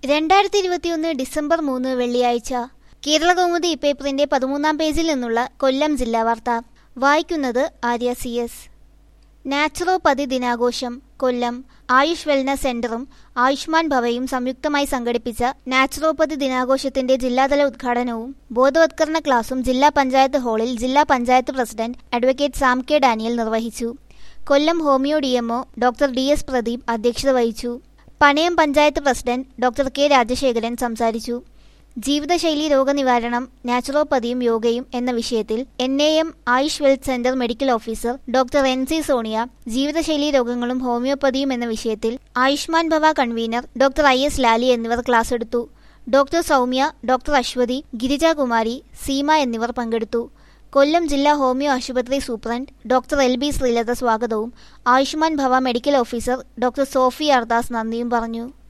രണ്ടായിരത്തി ഇരുപത്തിയൊന്ന് ഡിസംബർ മൂന്ന് വെള്ളിയാഴ്ച കേരള കൗമുദി പേപ്പറിന്റെ പതിമൂന്നാം പേജിൽ നിന്നുള്ള കൊല്ലം ജില്ലാ വാർത്ത വായിക്കുന്നത് ആര്യ സി എസ് നാച്ചുറോപ്പതി ദിനാഘോഷം കൊല്ലം ആയുഷ് വെൽനസ് സെന്ററും ആയുഷ്മാൻ ഭവയും സംയുക്തമായി സംഘടിപ്പിച്ച നാച്ചുറോപ്പതി ദിനാഘോഷത്തിന്റെ ജില്ലാതല ഉദ്ഘാടനവും ബോധവത്കരണ ക്ലാസും ജില്ലാ പഞ്ചായത്ത് ഹാളിൽ ജില്ലാ panchayat president advocate Sam K Daniel നിർവഹിച്ചു Kollam homeo DMO doctor D S Pradeep അധ്യക്ഷത വഹിച്ചു Panayam panchayat president doctor K Rajasekharan സംസാരിച്ചു ജീവിതശൈലി രോഗനിവാരണം നാച്ചുറോപ്പതിയും യോഗയും എന്ന വിഷയത്തിൽ N A M Ayush wealth centre medical officer doctor N C Sonia ജീവിതശൈലി രോഗങ്ങളും ഹോമിയോപ്പതിയും എന്ന വിഷയത്തിൽ Ayushman Bhava convener doctor I S Lali എന്നിവർ ക്ലാസ് എടുത്തു ഡോക്ടർ സൗമ്യ ഡോക്ടർ അശ്വതി ഗിരിജാകുമാരി സീമ എന്നിവർ പങ്കെടുത്തു കൊല്ലം ജില്ലാ ഹോമിയോ ആശുപത്രി superintendent doctor L B Sreelatha സ്വാഗതവും Ayushman Bhava medical officer doctor Sophy Ardas നന്ദിയും പറഞ്ഞു